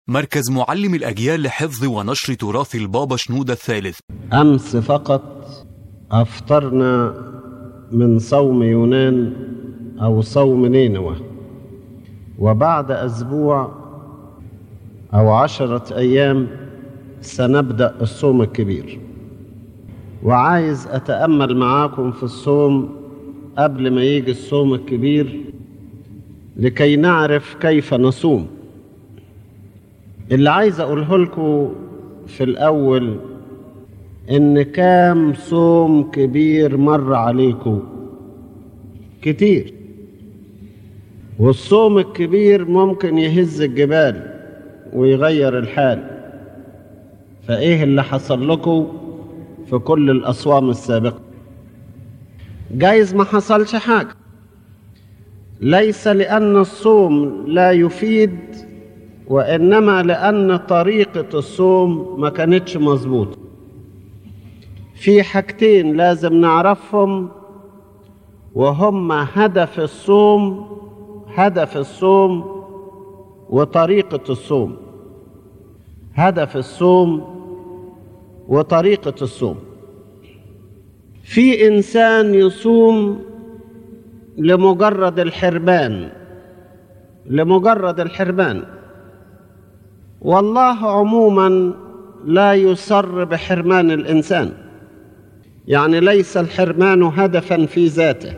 مركز معلم الأجيال لحفظ ونشر تراث البابا شنودة الثالث أمس فقط أفطرنا من صوم يونان أو صوم نينوى وبعد أسبوع أو عشرة أيام سنبدأ الصوم الكبير وعايز أتأمل معاكم في الصوم قبل ما يجي الصوم الكبير لكي نعرف كيف نصوم اللي عايز أقوله لكم في الأول إن كام صوم كبير مر عليكم كتير والصوم الكبير ممكن يهز الجبال ويغير الحال فإيه اللي حصل لكم في كل الأصوام السابقة جايز ما حصلش حاجة ليس لأن الصوم لا يفيد وإنما لأن طريقة الصوم ما كانتش مظبوطة في حاجتين لازم نعرفهم وهم هدف الصوم هدف الصوم وطريقة الصوم هدف الصوم وطريقة الصوم في إنسان يصوم لمجرد الحرمان لمجرد الحرمان والله عموما لا يسر بحرمان الإنسان يعني ليس الحرمان هدفا في ذاته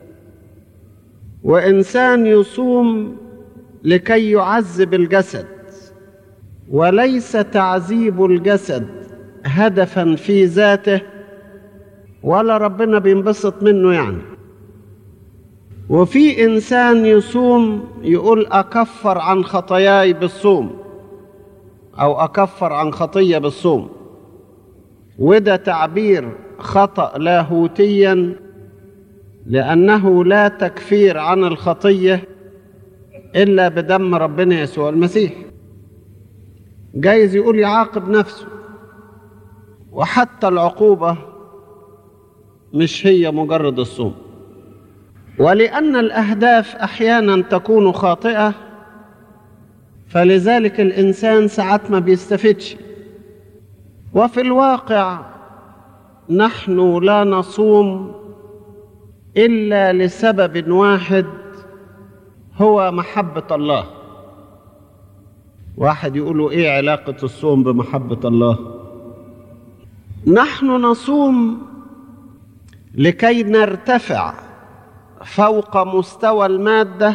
وإنسان يصوم لكي يعذب الجسد وليس تعذيب الجسد هدفا في ذاته ولا ربنا بينبسط منه يعني وفي انسان يصوم يقول اكفر عن خطاياي بالصوم او اكفر عن خطيه بالصوم وده تعبير خطا لاهوتيا لانه لا تكفير عن الخطيه الا بدم ربنا يسوع المسيح جايز يقول يعاقب نفسه وحتى العقوبه مش هي مجرد الصوم ولان الاهداف احيانا تكون خاطئه فلذلك الانسان ساعات ما بيستفدش وفي الواقع نحن لا نصوم الا لسبب واحد هو محبه الله واحد يقول ايه علاقه الصوم بمحبه الله نحن نصوم لكي نرتفع فوق مستوى الماده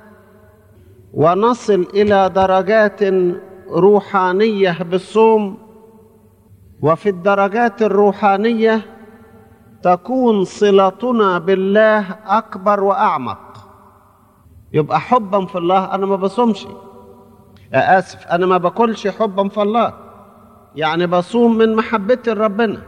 ونصل الى درجات روحانيه بالصوم وفي الدرجات الروحانيه تكون صلتنا بالله اكبر واعمق يبقى حبا في الله انا ما بصومش اسف انا ما باكلش حبا في الله يعني بصوم من محبتي لربنا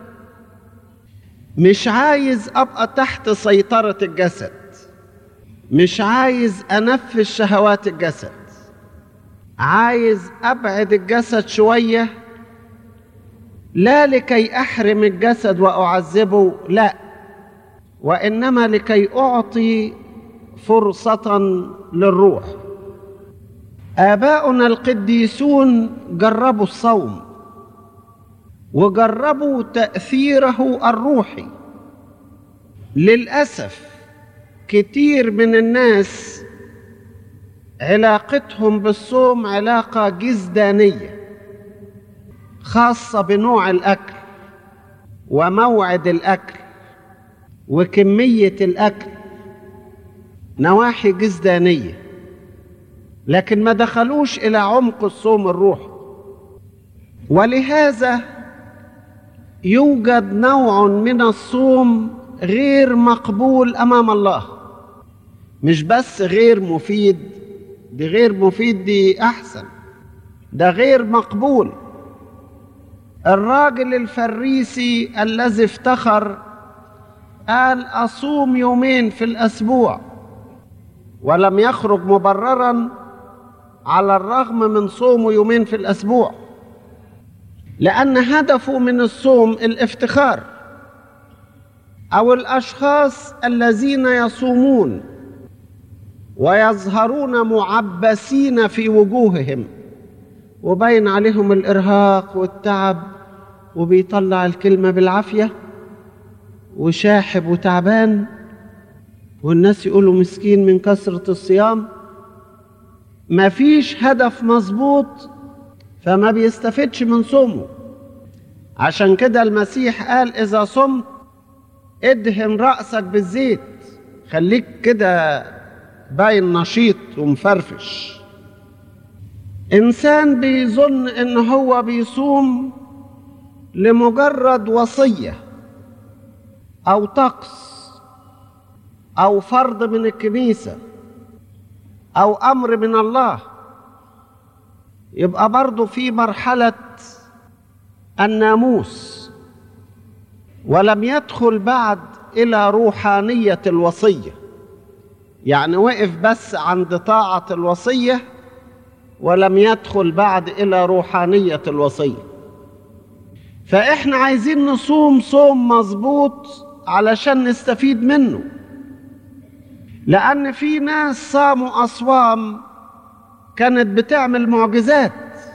مش عايز ابقى تحت سيطره الجسد مش عايز انفذ شهوات الجسد عايز ابعد الجسد شويه لا لكي احرم الجسد واعذبه لا وانما لكي اعطي فرصه للروح اباؤنا القديسون جربوا الصوم وجربوا تاثيره الروحي للاسف كتير من الناس علاقتهم بالصوم علاقه جزدانيه خاصه بنوع الاكل وموعد الاكل وكميه الاكل نواحي جزدانيه لكن ما دخلوش الى عمق الصوم الروحي ولهذا يوجد نوع من الصوم غير مقبول امام الله مش بس غير مفيد دي غير مفيد دي احسن ده غير مقبول الراجل الفريسي الذي افتخر قال اصوم يومين في الاسبوع ولم يخرج مبررا على الرغم من صومه يومين في الاسبوع لان هدفه من الصوم الافتخار او الاشخاص الذين يصومون ويظهرون معبسين في وجوههم وباين عليهم الإرهاق والتعب وبيطلع الكلمة بالعافية وشاحب وتعبان والناس يقولوا مسكين من كثرة الصيام مفيش هدف مظبوط فما بيستفدش من صومه عشان كده المسيح قال إذا صمت ادهن رأسك بالزيت خليك كده باين نشيط ومفرفش إنسان بيظن إن هو بيصوم لمجرد وصية أو طقس أو فرض من الكنيسة أو أمر من الله يبقى برضه في مرحلة الناموس ولم يدخل بعد إلى روحانية الوصية يعني وقف بس عند طاعة الوصية ولم يدخل بعد إلى روحانية الوصية فإحنا عايزين نصوم صوم مظبوط علشان نستفيد منه لأن في ناس صاموا أصوام كانت بتعمل معجزات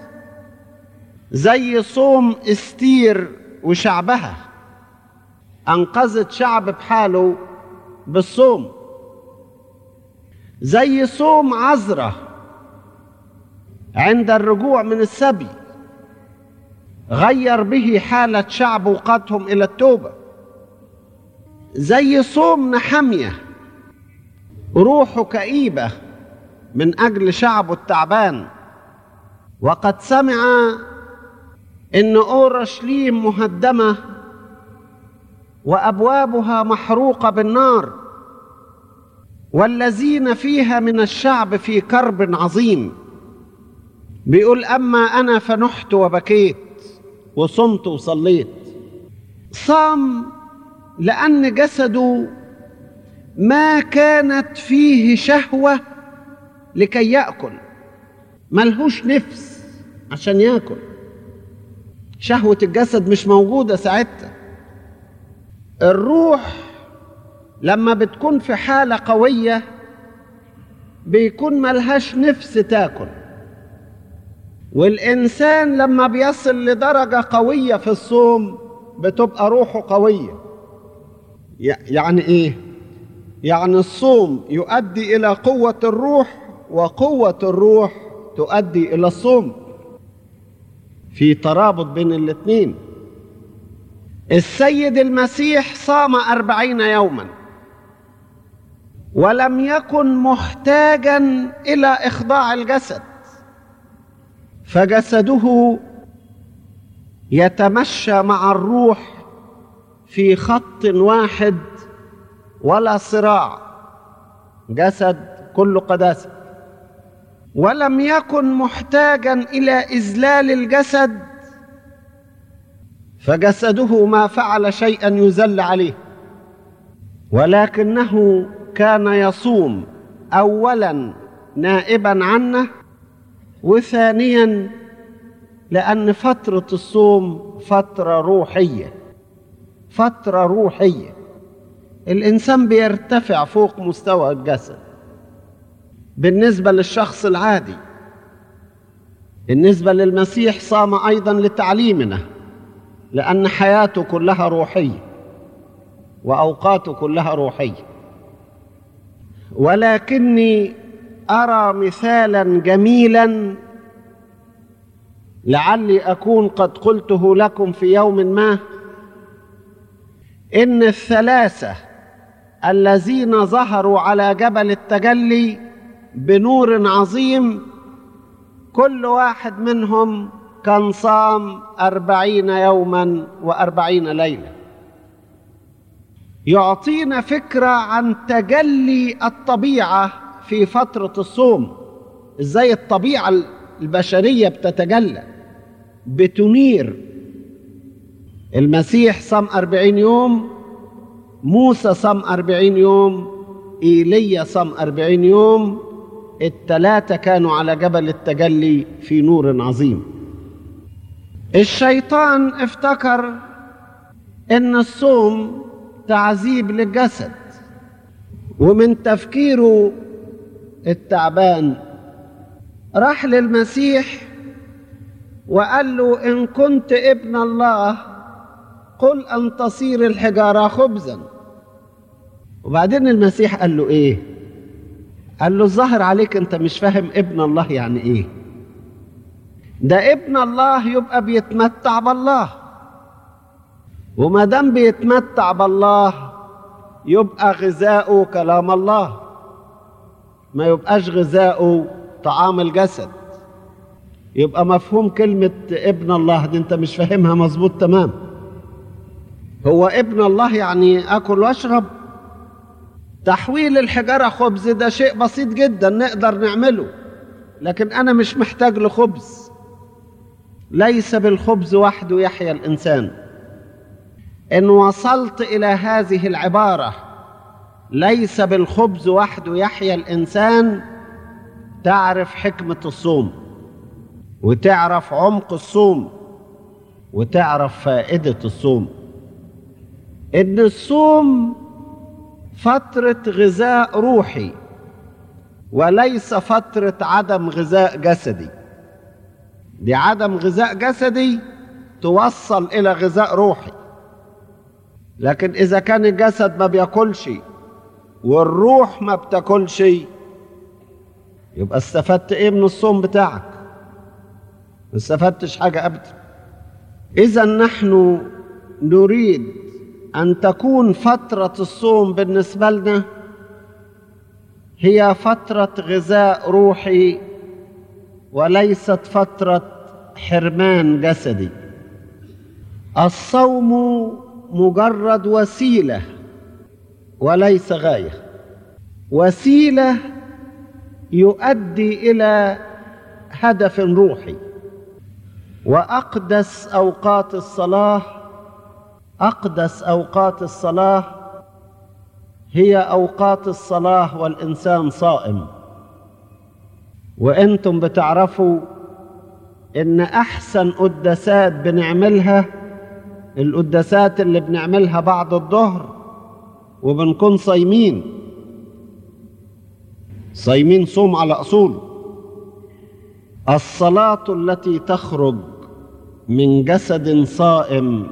زي صوم استير وشعبها أنقذت شعب بحاله بالصوم زي صوم عذرة عند الرجوع من السبي غير به حالة شعب وقادهم إلى التوبة زي صوم نحمية روحه كئيبة من أجل شعبه التعبان وقد سمع إن أورشليم مهدمة وأبوابها محروقة بالنار والذين فيها من الشعب في كرب عظيم بيقول أما أنا فنحت وبكيت وصمت وصليت صام لأن جسده ما كانت فيه شهوة لكي يأكل ملهوش نفس عشان يأكل شهوة الجسد مش موجودة ساعتها الروح لما بتكون في حالة قوية بيكون ملهاش نفس تاكل والإنسان لما بيصل لدرجة قوية في الصوم بتبقى روحه قوية يعني إيه؟ يعني الصوم يؤدي إلى قوة الروح وقوة الروح تؤدي إلى الصوم في ترابط بين الاثنين السيد المسيح صام أربعين يوما ولم يكن محتاجا إلى إخضاع الجسد فجسده يتمشى مع الروح في خط واحد ولا صراع جسد كله قداسه ولم يكن محتاجا الى اذلال الجسد فجسده ما فعل شيئا يذل عليه ولكنه كان يصوم اولا نائبا عنه وثانيا لان فتره الصوم فتره روحيه فتره روحيه الانسان بيرتفع فوق مستوى الجسد بالنسبه للشخص العادي بالنسبه للمسيح صام ايضا لتعليمنا لان حياته كلها روحيه واوقاته كلها روحيه ولكني ارى مثالا جميلا لعلي اكون قد قلته لكم في يوم ما ان الثلاثه الذين ظهروا على جبل التجلي بنور عظيم كل واحد منهم كان صام أربعين يوما وأربعين ليلة يعطينا فكرة عن تجلي الطبيعة في فترة الصوم ازاي الطبيعة البشرية بتتجلى بتنير المسيح صام أربعين يوم موسى صام أربعين يوم إيليا صام أربعين يوم التلاتة كانوا على جبل التجلي في نور عظيم الشيطان افتكر ان الصوم تعذيب للجسد ومن تفكيره التعبان راح للمسيح وقال له إن كنت ابن الله قل أن تصير الحجارة خبزا وبعدين المسيح قال له إيه قال له الظاهر عليك أنت مش فاهم ابن الله يعني إيه ده ابن الله يبقى بيتمتع بالله وما دام بيتمتع بالله يبقى غذاؤه كلام الله ما يبقاش غذاؤه طعام الجسد يبقى مفهوم كلمة ابن الله دي انت مش فاهمها مظبوط تمام هو ابن الله يعني اكل واشرب تحويل الحجارة خبز ده شيء بسيط جدا نقدر نعمله لكن انا مش محتاج لخبز ليس بالخبز وحده يحيا الانسان ان وصلت الى هذه العباره ليس بالخبز وحده يحيا الانسان تعرف حكمه الصوم وتعرف عمق الصوم وتعرف فائده الصوم ان الصوم فتره غذاء روحي وليس فتره عدم غذاء جسدي دي عدم غذاء جسدي توصل الى غذاء روحي لكن اذا كان الجسد ما بياكلش والروح ما بتاكلش يبقى استفدت ايه من الصوم بتاعك ما استفدتش حاجه ابدا اذا نحن نريد ان تكون فتره الصوم بالنسبه لنا هي فتره غذاء روحي وليست فتره حرمان جسدي الصوم مجرد وسيله وليس غايه وسيله يؤدي الى هدف روحي واقدس اوقات الصلاه اقدس اوقات الصلاه هي اوقات الصلاه والانسان صائم وانتم بتعرفوا ان احسن قداسات بنعملها القداسات اللي بنعملها بعد الظهر وبنكون صايمين صايمين صوم على اصوله الصلاه التي تخرج من جسد صائم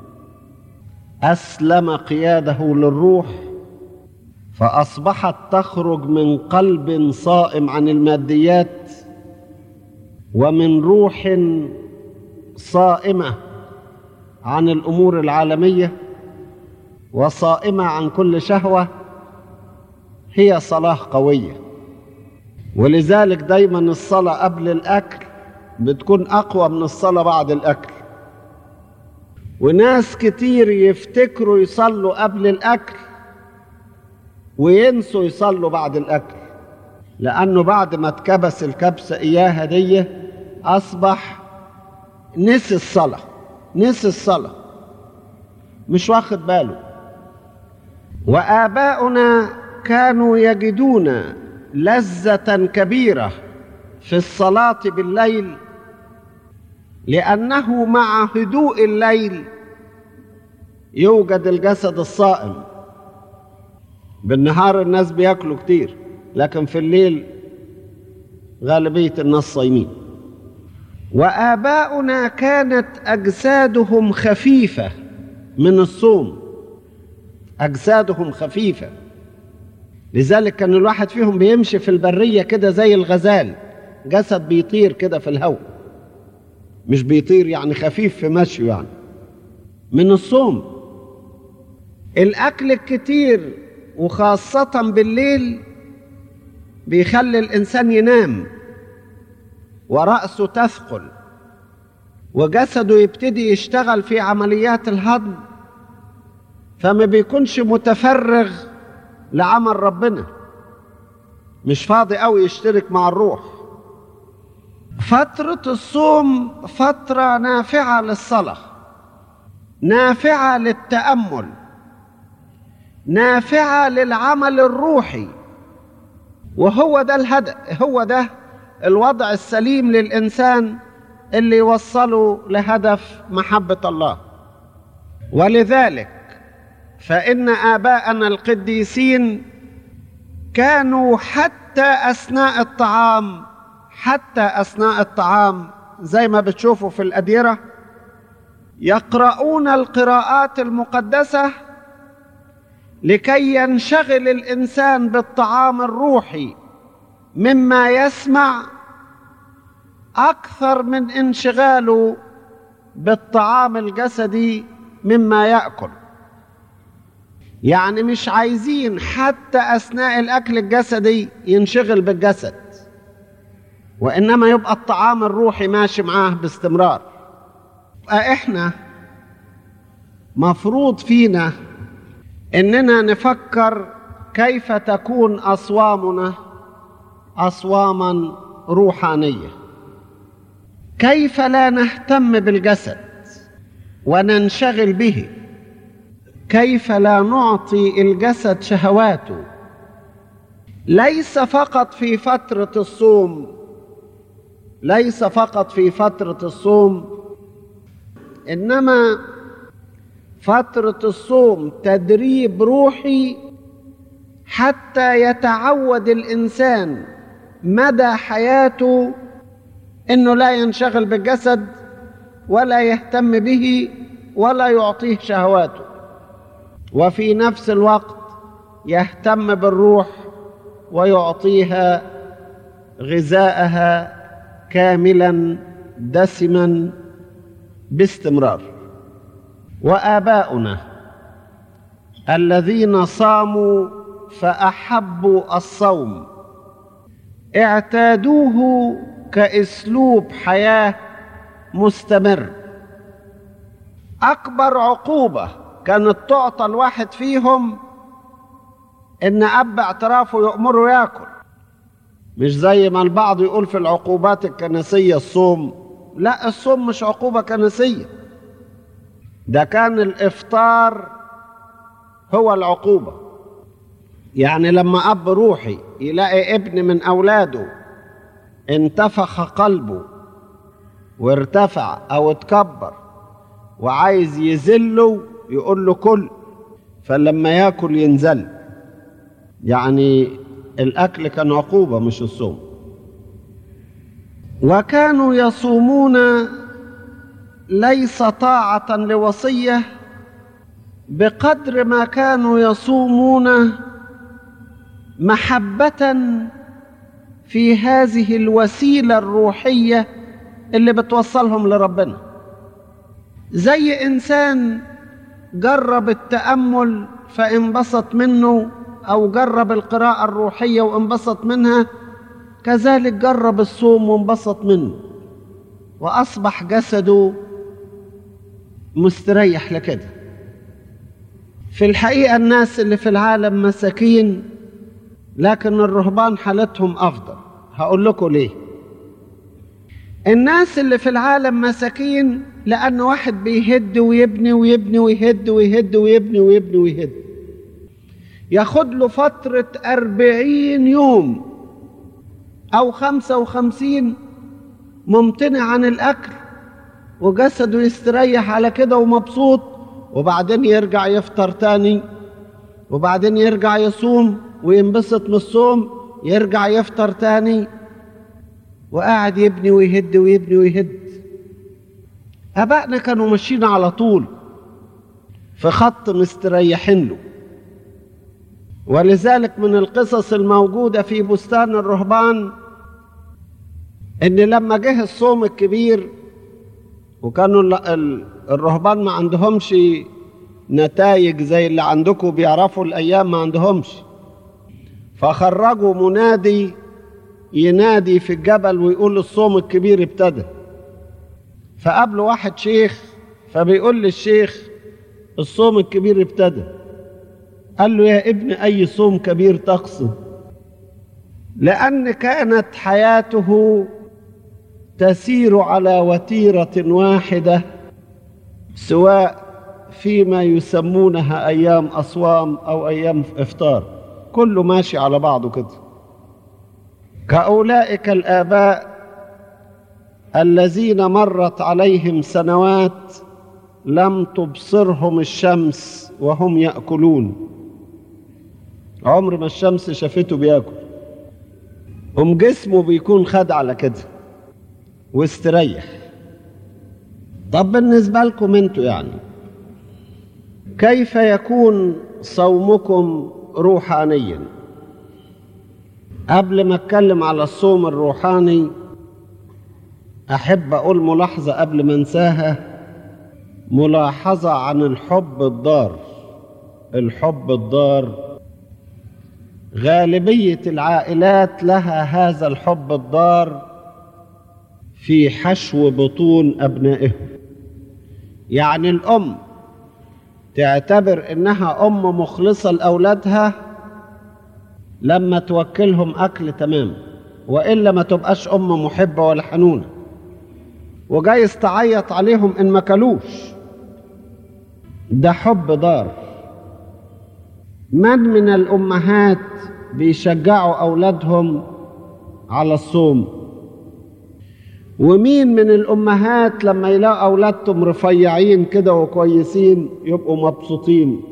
اسلم قياده للروح فاصبحت تخرج من قلب صائم عن الماديات ومن روح صائمه عن الامور العالميه وصائمه عن كل شهوه هي صلاه قويه ولذلك دايما الصلاه قبل الاكل بتكون اقوى من الصلاه بعد الاكل وناس كتير يفتكروا يصلوا قبل الاكل وينسوا يصلوا بعد الاكل لانه بعد ما اتكبس الكبسه اياها دي اصبح نسي الصلاه نسي الصلاه مش واخد باله واباؤنا كانوا يجدون لذه كبيره في الصلاه بالليل لانه مع هدوء الليل يوجد الجسد الصائم بالنهار الناس بياكلوا كتير لكن في الليل غالبيه الناس صايمين واباؤنا كانت اجسادهم خفيفه من الصوم اجسادهم خفيفه لذلك كان الواحد فيهم بيمشي في البريه كده زي الغزال جسد بيطير كده في الهواء مش بيطير يعني خفيف في مشيه يعني من الصوم الاكل الكتير وخاصه بالليل بيخلي الانسان ينام وراسه تثقل وجسده يبتدي يشتغل في عمليات الهضم فما بيكونش متفرغ لعمل ربنا مش فاضي قوي يشترك مع الروح فترة الصوم فترة نافعة للصلاة نافعة للتأمل نافعة للعمل الروحي وهو ده الهدف هو ده الوضع السليم للإنسان اللي يوصله لهدف محبة الله ولذلك فإن آباءنا القديسين كانوا حتى أثناء الطعام حتى أثناء الطعام زي ما بتشوفوا في الأديرة يقرؤون القراءات المقدسة لكي ينشغل الإنسان بالطعام الروحي مما يسمع أكثر من انشغاله بالطعام الجسدي مما يأكل يعني مش عايزين حتى أثناء الأكل الجسدي ينشغل بالجسد وإنما يبقى الطعام الروحي ماشي معاه باستمرار احنا مفروض فينا اننا نفكر كيف تكون اصوامنا اصواما روحانيه كيف لا نهتم بالجسد وننشغل به كيف لا نعطي الجسد شهواته ليس فقط في فتره الصوم ليس فقط في فتره الصوم انما فتره الصوم تدريب روحي حتى يتعود الانسان مدى حياته انه لا ينشغل بالجسد ولا يهتم به ولا يعطيه شهواته وفي نفس الوقت يهتم بالروح ويعطيها غذاءها كاملا دسما باستمرار واباؤنا الذين صاموا فاحبوا الصوم اعتادوه كاسلوب حياه مستمر اكبر عقوبه كانت تعطى الواحد فيهم ان اب اعترافه يامره ياكل مش زي ما البعض يقول في العقوبات الكنسيه الصوم لا الصوم مش عقوبه كنسيه ده كان الافطار هو العقوبه يعني لما اب روحي يلاقي ابن من اولاده انتفخ قلبه وارتفع او اتكبر وعايز يذله يقول له كل فلما ياكل ينزل يعني الاكل كان عقوبه مش الصوم وكانوا يصومون ليس طاعه لوصيه بقدر ما كانوا يصومون محبه في هذه الوسيله الروحيه اللي بتوصلهم لربنا زي انسان جرب التامل فانبسط منه او جرب القراءه الروحيه وانبسط منها كذلك جرب الصوم وانبسط منه واصبح جسده مستريح لكده في الحقيقه الناس اللي في العالم مساكين لكن الرهبان حالتهم افضل هقول لكم ليه الناس اللي في العالم مساكين لأن واحد بيهد ويبني ويبني ويهد ويهد ويبني ويبني ويهد ياخد له فترة أربعين يوم أو خمسة وخمسين ممتنع عن الأكل وجسده يستريح على كده ومبسوط وبعدين يرجع يفطر تاني وبعدين يرجع يصوم وينبسط من الصوم يرجع يفطر تاني وقاعد يبني ويهد ويبني ويهد أبائنا كانوا ماشيين على طول في خط مستريحين له ولذلك من القصص الموجودة في بستان الرهبان إن لما جه الصوم الكبير وكانوا الرهبان ما عندهمش نتائج زي اللي عندكم بيعرفوا الأيام ما عندهمش فخرجوا منادي ينادي في الجبل ويقول الصوم الكبير ابتدى فقابله واحد شيخ فبيقول للشيخ الصوم الكبير ابتدى قال له يا ابن أي صوم كبير تقصد لأن كانت حياته تسير على وتيرة واحدة سواء فيما يسمونها أيام أصوام أو أيام إفطار كله ماشي على بعضه كده كأولئك الآباء الذين مرت عليهم سنوات لم تبصرهم الشمس وهم يأكلون عمر ما الشمس شافته بياكل هم جسمه بيكون خد على كده واستريح طب بالنسبة لكم انتوا يعني كيف يكون صومكم روحانيا قبل ما اتكلم على الصوم الروحاني احب اقول ملاحظة قبل ما انساها ملاحظة عن الحب الضار الحب الضار غالبية العائلات لها هذا الحب الضار في حشو بطون أبنائهم يعني الأم تعتبر إنها أم مخلصة لأولادها لما توكلهم أكل تمام وإلا ما تبقاش أم محبة ولا حنونة وجايز تعيط عليهم إن ما كلوش ده حب ضار من من الأمهات بيشجعوا أولادهم على الصوم ومين من الأمهات لما يلاقوا أولادهم رفيعين كده وكويسين يبقوا مبسوطين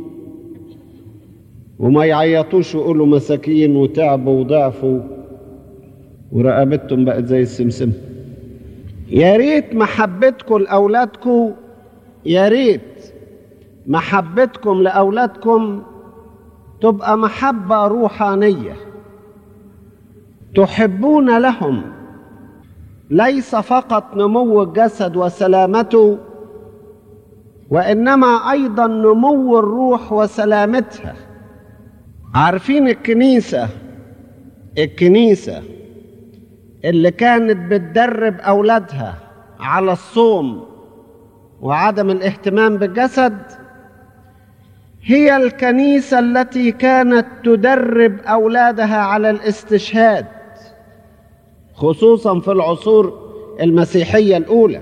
وما يعيطوش ويقولوا مساكين وتعبوا وضعفوا ورقبتهم بقت زي السمسم يا ريت محبتكم لأولادكم يا ريت محبتكم لأولادكم تبقى محبة روحانية تحبون لهم ليس فقط نمو الجسد وسلامته وإنما أيضا نمو الروح وسلامتها عارفين الكنيسة الكنيسة اللي كانت بتدرب أولادها على الصوم وعدم الاهتمام بالجسد هي الكنيسة التي كانت تدرب أولادها على الاستشهاد خصوصا في العصور المسيحية الأولى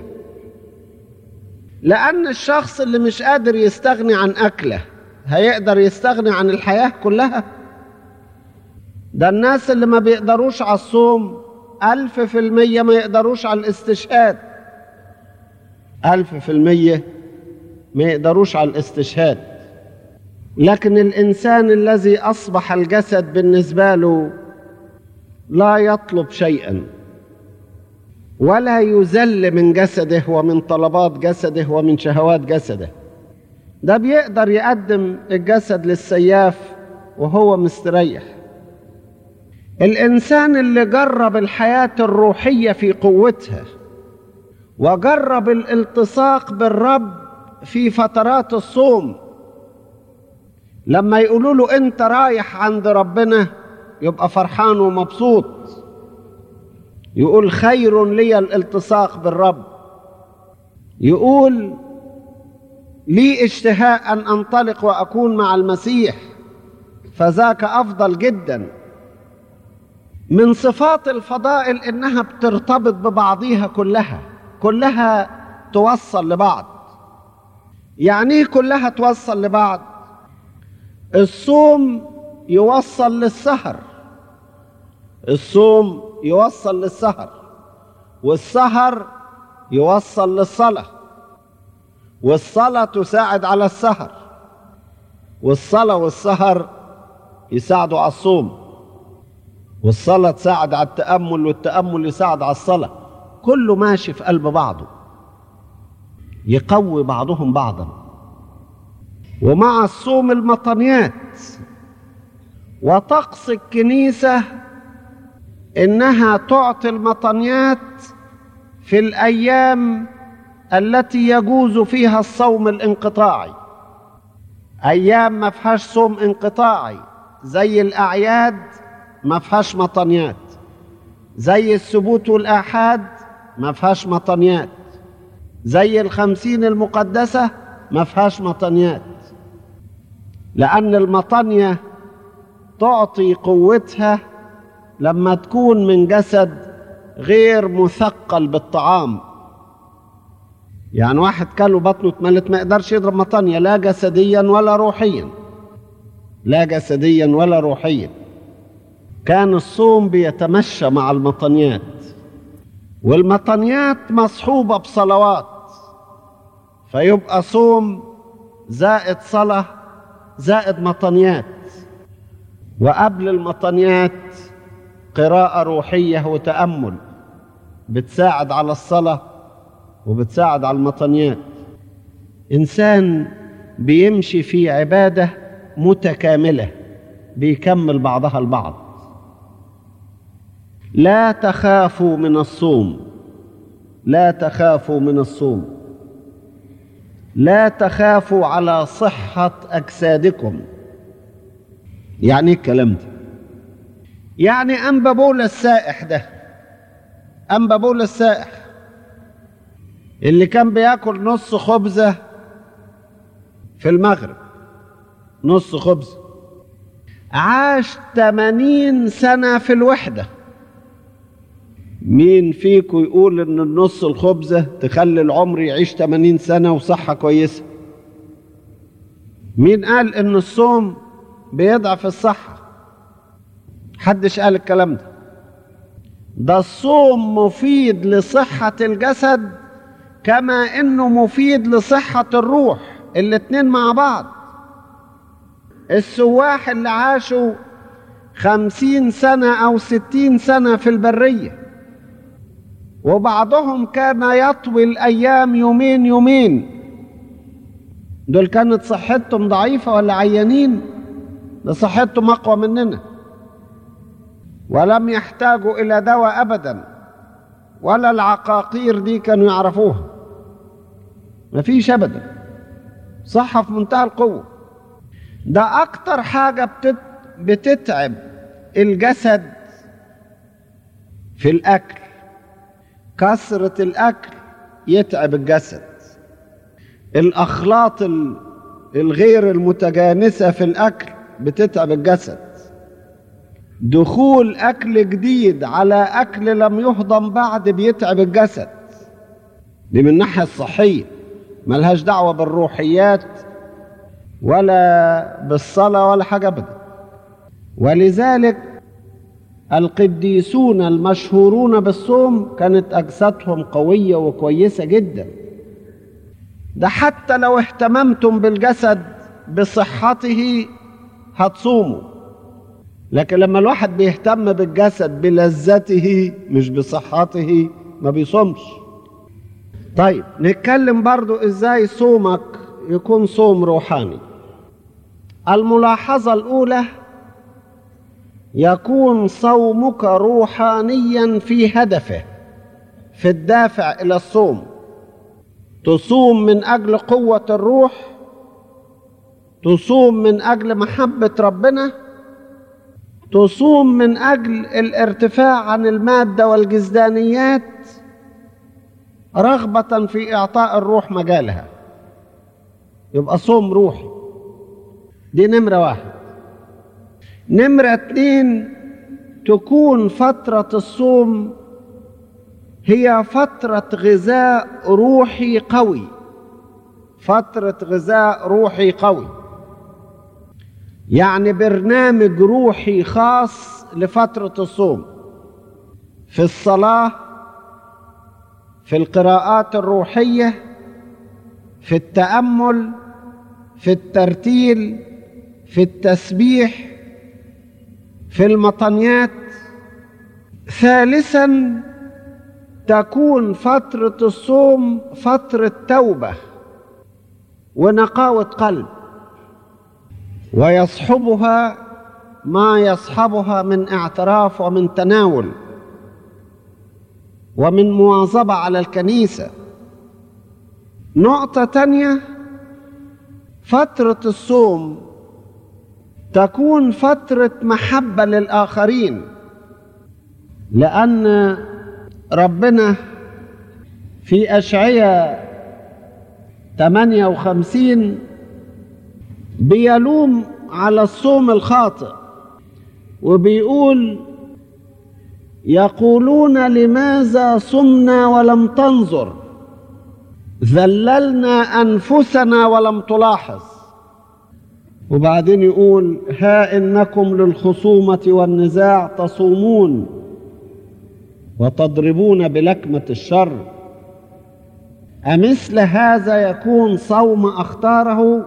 لأن الشخص اللي مش قادر يستغني عن أكله هيقدر يستغني عن الحياة كلها ده الناس اللي ما بيقدروش على الصوم ألف في المية ما يقدروش على الاستشهاد ألف في المية ما يقدروش على الاستشهاد لكن الإنسان الذي أصبح الجسد بالنسبة له لا يطلب شيئا ولا يذل من جسده ومن طلبات جسده ومن شهوات جسده ده بيقدر يقدم الجسد للسياف وهو مستريح الانسان اللي جرب الحياه الروحيه في قوتها وجرب الالتصاق بالرب في فترات الصوم لما يقولوا له انت رايح عند ربنا يبقى فرحان ومبسوط يقول خير لي الالتصاق بالرب يقول لي اشتهاء ان انطلق واكون مع المسيح فذاك افضل جدا من صفات الفضائل انها بترتبط ببعضيها كلها كلها توصل لبعض يعني ايه كلها توصل لبعض الصوم يوصل للسهر الصوم يوصل للسهر والسهر يوصل للصلاة والصلاة تساعد على السهر والصلاة والسهر يساعدوا على الصوم والصلاة تساعد على التأمل والتأمل يساعد على الصلاة كله ماشي في قلب بعضه يقوي بعضهم بعضا ومع الصوم المطنيات وطقس الكنيسة إنها تعطي المطنيات في الأيام التي يجوز فيها الصوم الانقطاعي أيام ما فيهاش صوم انقطاعي زي الأعياد ما فيهاش مطنيات زي السبوت والآحاد ما فيهاش مطنيات زي الخمسين المقدسة ما فيهاش مطنيات لأن المطنية تعطي قوتها لما تكون من جسد غير مثقل بالطعام يعني واحد كله بطنه اتملت ما يقدرش يضرب مطنية لا جسديا ولا روحيا لا جسديا ولا روحيا كان الصوم بيتمشى مع المطنيات والمطنيات مصحوبة بصلوات فيبقى صوم زائد صلاة زائد مطنيات وقبل المطنيات قراءة روحية وتأمل بتساعد على الصلاة وبتساعد على المطنيات إنسان بيمشي في عبادة متكاملة بيكمل بعضها البعض لا تخافوا من الصوم لا تخافوا من الصوم لا تخافوا على صحة أجسادكم يعني ايه الكلام ده يعني أنبا بولا السائح ده أنبا بولا السائح اللي كان بياكل نص خبزة في المغرب نص خبزة عاش 80 سنة في الوحدة مين فيكم يقول ان النص الخبزة تخلي العمر يعيش 80 سنة وصحة كويسة مين قال ان الصوم بيضعف الصحة حدش قال الكلام ده ده الصوم مفيد لصحة الجسد كما انه مفيد لصحة الروح الاتنين مع بعض السواح اللي عاشوا خمسين سنة أو ستين سنة في البرية وبعضهم كان يطوي الأيام يومين يومين دول كانت صحتهم ضعيفة ولا عيانين ده صحتهم أقوى مننا ولم يحتاجوا إلى دواء أبدا ولا العقاقير دي كانوا يعرفوها مفيش أبدا صحة في منتهى القوة ده أكتر حاجة بتت... بتتعب الجسد في الأكل كثرة الأكل يتعب الجسد الأخلاط ال- الغير المتجانسة في الأكل بتتعب الجسد دخول أكل جديد على أكل لم يهضم بعد بيتعب الجسد دي من الناحية الصحية ملهاش دعوة بالروحيات ولا بالصلاة ولا حاجة أبدا ولذلك القديسون المشهورون بالصوم كانت أجسادهم قوية وكويسة جدا ده حتى لو اهتممتم بالجسد بصحته هتصوموا لكن لما الواحد بيهتم بالجسد بلذته مش بصحته ما بيصومش طيب نتكلم برضو ازاي صومك يكون صوم روحاني الملاحظة الأولى يكون صومك روحانيا في هدفه في الدافع إلى الصوم تصوم من أجل قوة الروح تصوم من أجل محبة ربنا تصوم من أجل الارتفاع عن المادة والجزدانيات رغبة في إعطاء الروح مجالها يبقى صوم روحي دي نمرة واحد نمرة اتنين تكون فترة الصوم هي فترة غذاء روحي قوي فترة غذاء روحي قوي يعني برنامج روحي خاص لفترة الصوم في الصلاة في القراءات الروحية في التأمل في الترتيل في التسبيح في المطنيات ثالثا تكون فترة الصوم فترة توبة ونقاوة قلب ويصحبها ما يصحبها من اعتراف ومن تناول ومن مواظبة على الكنيسة نقطة تانية فترة الصوم تكون فترة محبة للآخرين لأن ربنا في أشعية 58 بيلوم على الصوم الخاطئ وبيقول يقولون لماذا صمنا ولم تنظر ذللنا أنفسنا ولم تلاحظ وبعدين يقول ها إنكم للخصومة والنزاع تصومون وتضربون بلكمة الشر أمثل هذا يكون صوم أختاره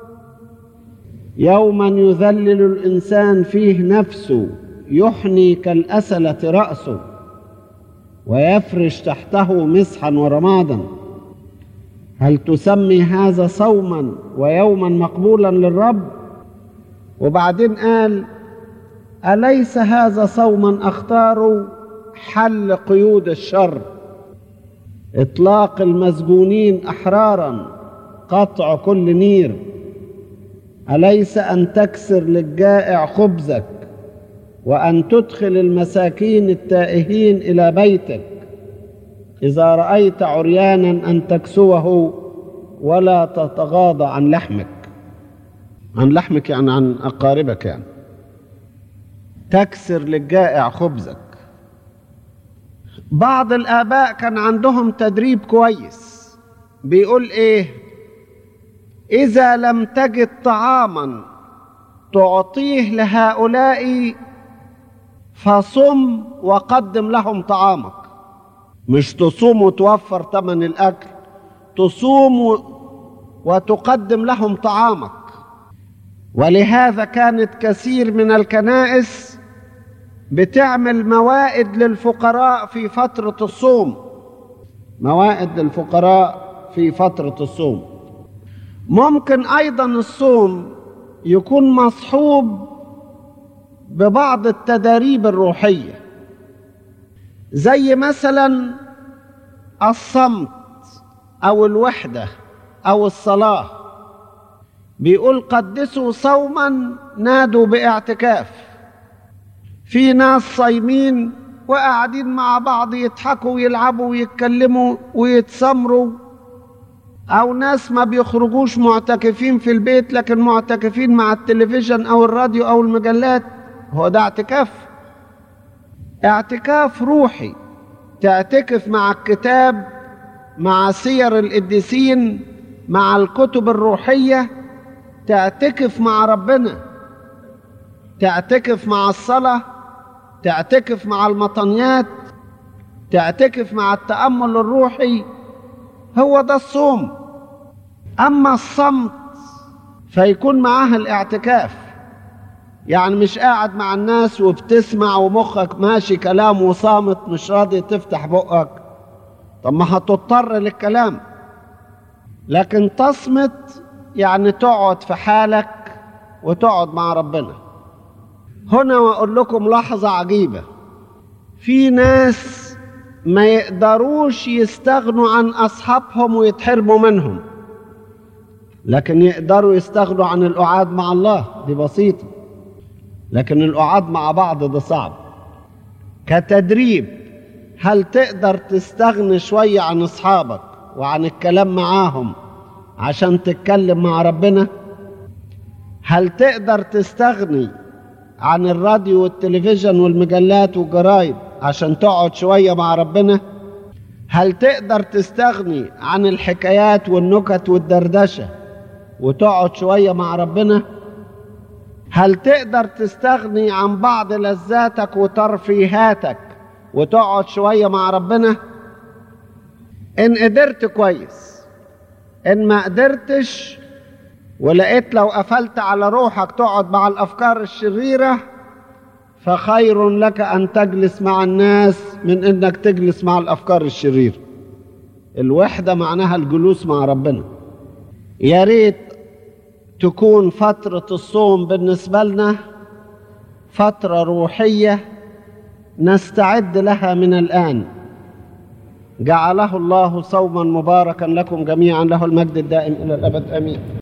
يوما يذلل الإنسان فيه نفسه يحني كالأسلة رأسه ويفرش تحته مسحا ورمادا هل تسمي هذا صوما ويوما مقبولا للرب وبعدين قال أليس هذا صوما أختاره حل قيود الشر إطلاق المسجونين أحرارا قطع كل نير أليس أن تكسر للجائع خبزك وأن تدخل المساكين التائهين إلى بيتك إذا رأيت عريانا أن تكسوه ولا تتغاضى عن لحمك عن لحمك يعني عن أقاربك يعني تكسر للجائع خبزك بعض الآباء كان عندهم تدريب كويس بيقول إيه إذا لم تجد طعاما تعطيه لهؤلاء فصم وقدم لهم طعامك مش تصوم وتوفر ثمن الأكل تصوم وتقدم لهم طعامك ولهذا كانت كثير من الكنائس بتعمل موائد للفقراء في فترة الصوم موائد للفقراء في فترة الصوم ممكن أيضا الصوم يكون مصحوب ببعض التداريب الروحية زي مثلا الصمت أو الوحدة أو الصلاة بيقول قدسوا صوما نادوا باعتكاف في ناس صايمين وقاعدين مع بعض يضحكوا ويلعبوا ويتكلموا ويتسمروا او ناس ما بيخرجوش معتكفين في البيت لكن معتكفين مع التلفزيون او الراديو او المجلات هو ده اعتكاف اعتكاف روحي تعتكف مع الكتاب مع سير القديسين مع الكتب الروحيه تعتكف مع ربنا تعتكف مع الصلاه تعتكف مع المطنيات تعتكف مع التامل الروحي هو ده الصوم اما الصمت فيكون معاه الاعتكاف يعني مش قاعد مع الناس وبتسمع ومخك ماشي كلام وصامت مش راضي تفتح بقك طب ما هتضطر للكلام لكن تصمت يعني تقعد في حالك وتقعد مع ربنا هنا واقول لكم لحظه عجيبه في ناس ما يقدروش يستغنوا عن اصحابهم ويتحرموا منهم لكن يقدروا يستغنوا عن القعاد مع الله دي بسيطه لكن القعاد مع بعض ده صعب كتدريب هل تقدر تستغني شويه عن اصحابك وعن الكلام معاهم عشان تتكلم مع ربنا هل تقدر تستغني عن الراديو والتلفزيون والمجلات والجرايد عشان تقعد شوية مع ربنا هل تقدر تستغني عن الحكايات والنكت والدردشة وتقعد شوية مع ربنا هل تقدر تستغني عن بعض لذاتك وترفيهاتك وتقعد شوية مع ربنا إن قدرت كويس إن ما قدرتش ولقيت لو قفلت على روحك تقعد مع الأفكار الشريرة فخير لك أن تجلس مع الناس من إنك تجلس مع الأفكار الشريرة الوحدة معناها الجلوس مع ربنا يا ريت تكون فترة الصوم بالنسبة لنا فترة روحية نستعد لها من الآن جعله الله صوما مباركا لكم جميعا له المجد الدائم إلى الأبد آمين